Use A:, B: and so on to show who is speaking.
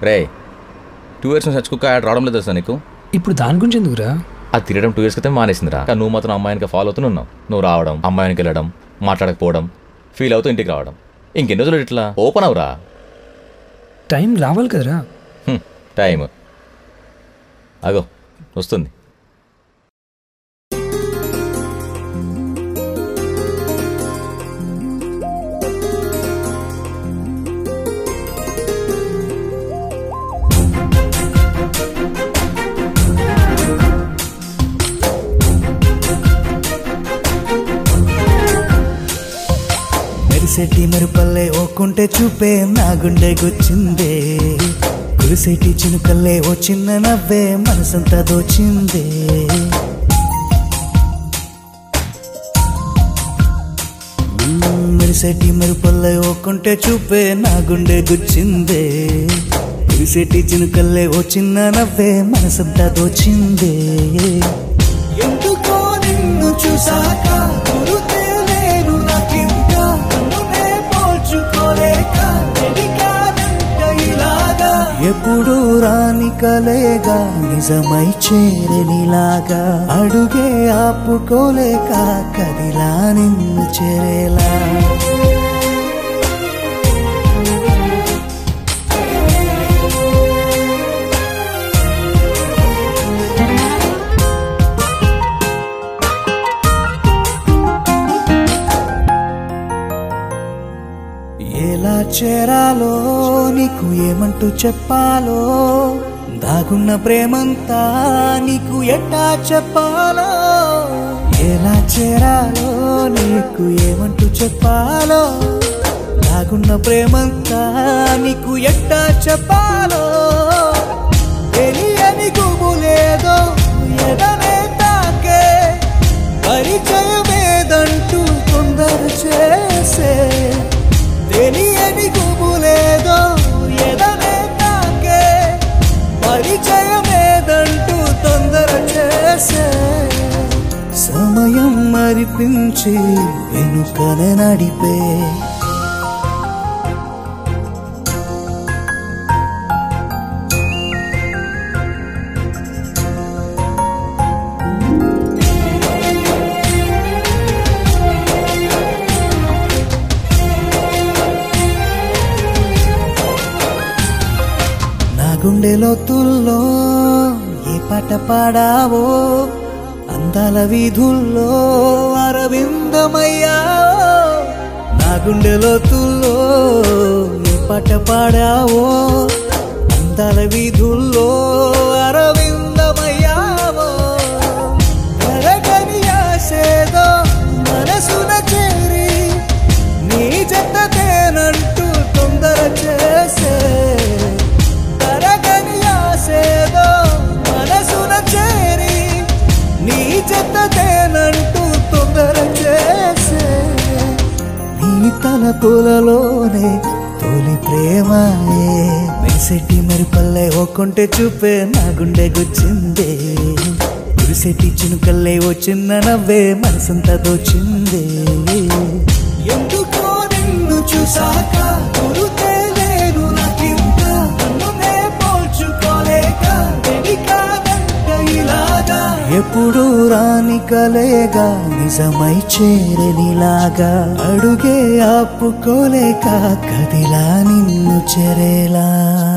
A: రే two years నుంచి చచ్చుకుక్క add రావడం లేదు తెలుసా నీకు
B: ఇప్పుడు దాని గురించి ఎందుకురా
A: అది తిరగడం టూ ఇయర్స్ క్రితం మానేసిందిరా కానీ నువ్వు మాత్రం అమ్మాయినికి ఫాలో అవుతున్నావు నువ్వు రావడం అమ్మాయినికి వెళ్ళడం మాట్లాడకపోవడం ఫీల్ అవుతూ ఇంటికి రావడం ఇంకెన్ని రోజులు ఇట్లా ఓపెన్ అవురా
B: టైం రావాలి కదరా
A: హ్మ్, టైం అగో వస్తుంది
C: మెరిసెట్టి మెరుపల్లే ఓకుంటే చూపే నా గుండె గుచ్చిందే కురిసేటి చినుకల్లే ఓ చిన్న నవ్వే మనసంతా దోచిందే మ్మ్, మెరిసెట్టి మెరుపల్లే ఓకుంటే చూపే నా గుండె గుచ్చిందే కురిసేటి చినుకల్లే ఓ చిన్న నవ్వే మనసంతా దోచిందే ఎందుకో నిన్ను చూసాక గురుతే లేను నాకింకా నన్నునే పోల్చుకోలేక ఎదిగానంట ఇలాగా ఎప్పుడు రాని కలేగా నిజమై చేరనిలాగా అడుగే ఆపుకోలేక కదిలా నిన్ను చేరేలా ఎలా చేరాలో నీకు ఏమంటూ చెప్పాలో దాగున్న ప్రేమంతా నీకు ఎట్టా చెప్పాలో ఎలా చేరాలో నీకు ఏమంటూ చెప్పాలో దాగున్న ప్రేమంతా నీకు ఎట్టా చెప్పాలో తెలియని గుబులేదో ఎదనే తాకే పరిచయమేదంటూ తొందర చేసే తెలియని గుబులేదో ఎదనే తాకే పరిచయమేదంటూ తొందర చేసే సమయం మరిపించి వెనుకనే నడిపే నా గుండె లోతుల్లో ఏ పాట పాడావో అందాల వీధుల్లో అరవిందమయ్యావో నా గుండె లోతుల్లో ఏ పాట పాడావో అందాల వీధుల్లో అరవిందమయ్యావో కరగని ఆశేదో మనసున చేరి నీ జతనేనంటూ తొందర చేసే తరగని ఆశేదో మనసున చేరి నీ జతనేనంటూ తొందర చేసే నీ తలపులలోనే తొలి ప్రేమాయే మెరిసెట్టి మెరుపల్లే ఒక్కొంటే చూపే నా గుండె గుచ్చిందే కురిసెట్టి చినుకల్లే ఓ చిన్న నవ్వే మనసంతా దోచిందే ఎందుకో నిన్ను చూసాక గురుతే లేను నాకింకా నన్నునే పోల్చుకోలేక వెలికాదంట ఇలాగా ఎప్పుడు రాని కలేగా నిజమై చేరనిలాగా అడుగే ఆపుకోలేక కదిలా నిన్ను చెరేలా